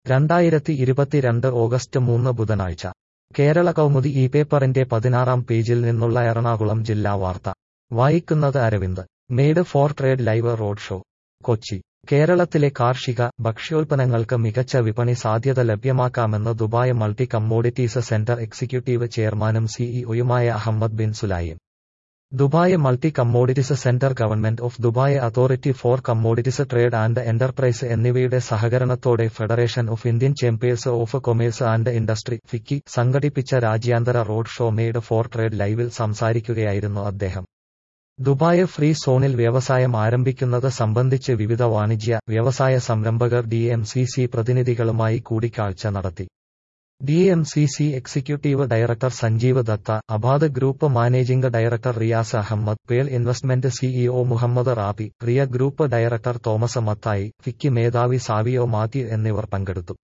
രണ്ടായിരത്തി ഇരുപത്തിരണ്ട് ഓഗസ്റ്റ് മൂന്ന് ബുധനാഴ്ച കേരള കൗമുദി ഈ പേപ്പറിന്റെ പതിനാറാം പേജിൽ നിന്നുള്ള എറണാകുളം ജില്ലാ വാർത്ത വായിക്കുന്നത് Aravind made for trade live road show Kochi കേരളത്തിലെ കാർഷിക ഭക്ഷ്യോൽപ്പന്നങ്ങൾക്ക് മികച്ച വിപണി സാധ്യത ലഭ്യമാക്കാമെന്ന് Dubai multi commodities centre executive ചെയർമാനും സിഇഒയുമായ Ahmed bin Sulayem Dubai multi commodities centre government of Dubai authority for commodities trade and enterprise എന്നിവയുടെ സഹകരണത്തോടെ federation of Indian chambers of commerce and industry FICCI സംഘടിപ്പിച്ച രാജ്യാന്തര road show made for trade ലൈവിൽ സംസാരിക്കുകയായിരുന്നു അദ്ദേഹം Dubai free സോണിൽ വ്യവസായം ആരംഭിക്കുന്നത് സംബന്ധിച്ച് വിവിധ വാണിജ്യ വ്യവസായ സംരംഭകർ ഡി എം സി സി പ്രതിനിധികളുമായി കൂടിക്കാഴ്ച നടത്തി D M C C executive director Sanjeev Datta Abad group managing director Riyas Ahmed Pearl investment CEO Muhammad Rabi Riya group director Thomas Mathai FICCI മേധാവി സാവിയോ മാത്യു എന്നിവർ പങ്കെടുത്തു